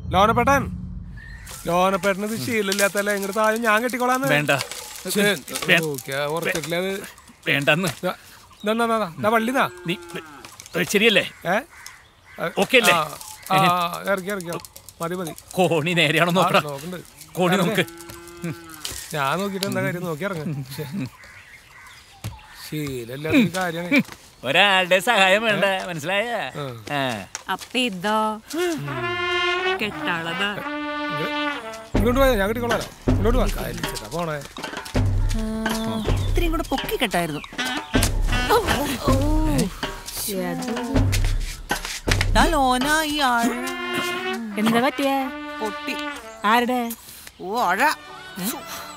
ലോനപ്പേട്ടൻ ലോനപ്പേട്ടന് ഇത് ശീലമില്ലാത്തല്ലേ ഇങ്ങോട്ട് താഴെ ഞാൻ കെട്ടിക്കോളാന്ന് വേണ്ട ശ്ശേ, വേ- നോക്കിയാ ഉറച്ചിട്ടില്ല അത് വേണ്ടെന്ന് ദാ, ദാ, ദാ, ദാ, ദാ, ദാ വള്ളിതാ നീ ഏ, ശരിയല്ലേ ഏ ഓക്കെ അല്ലേ ആ, ആ ഇറക്കി ഇറക്കിയോ മതി മതി കോണി നേരെയാണോ ആ, നോക്കണം നോക്കണ്ട് കോണി ഇറങ്ങ്. നോക്ക് ഞാൻ നോക്കിട്ട് എന്താ കാര്യം നോക്കി ഇറങ്ങ ശീലമില്ലാത്തൊരു കാര്യമാണ് ഒരാളുടെ സഹായം വേണ്ട മനസ്സിലായ അപ്പൊ ഇതോ കെട്ടാളതാ ഇങ്ങോട്ട് പോയാ ഞാൻ കെട്ടിക്കോളാലോ ഇങ്ങോട്ട് പോവാ കാര്യം ചേട്ടാ പോണേ ഇത്രയും കൂടെ പൊക്കി കെട്ടായിരുന്നു ദാ ലോന ഈ ആഴ എന്താ പറ്റിയേ പൊട്ടി ആരുടെ ഓ അഴ